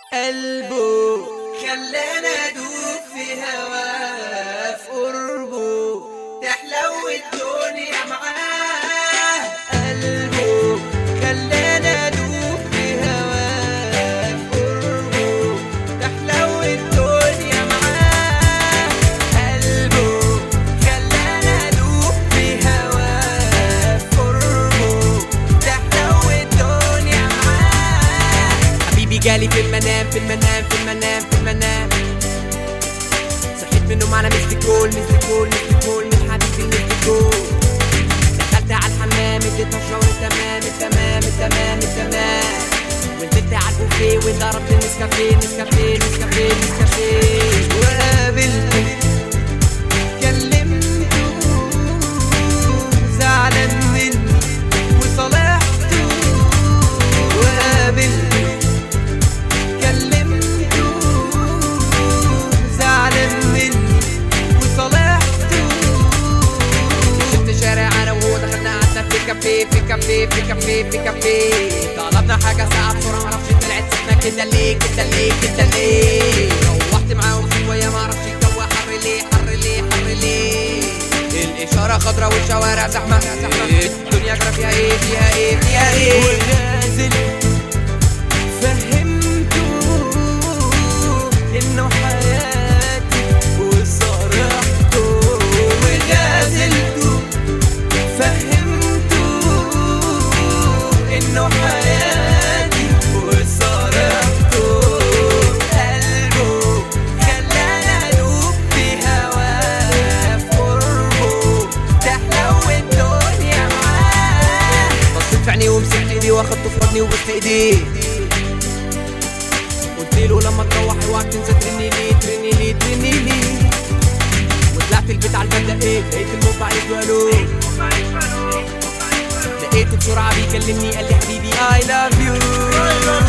قلبه خلانا ادوب في هواه في قربه تحلو الدنيا معاه قلبه خلانا ادوب في هواه في قربه تحلو الدنيا معاه قلبه خلانا ادوب في هواه في قربه تحلو الدنيا معاه حبيبي جالي في المنام في المنام في المنام في المنام صحيت من النوم على مثل كول مثل كول مثل كول من حبيبي مثل كول دخلت على الحمام اديتها الشاور تمام التمام التمام التمام ونزلت على البوفيه وضربت النسكافيه نسكافيه نسكافيه نسكافيه وقابلت كلمته زعلان مني وصالحته وقابلته كلمته زعلان مني وصالحته شفت شارع انا وهو دخلنا قعدنا في كافيه في كافيه في كافيه في كافيه طلبنا حاجه ساعه بسرعه معرفش طلعت سخنه كده ليه كده ليه كده ليه روحت معاهم شويه معرفش الجو حر ليه حر ليه حر ليه الاشاره خضرا والشوارع زحمه زحمه الدنيا جرى فيها ايه فيها ايه فيها ايه ونازل فهمته انه حياتي وصرحته ونازلته فهمته انه حياتي وصرحته قلبه خلانا ادوب في هواه في قربه تحلو الدنيا معاه بصيت في عينيه ومسكت ايدي واخدته في حضني وبوست ايديه قلت له لما تروح اوعك تنسى ترني لي ترني لي ترني لي وطلعت البيت على الباب لقيت لقيت الموبايل والو لقيته بسرعة بيكلمني قال لي حبيبي I love you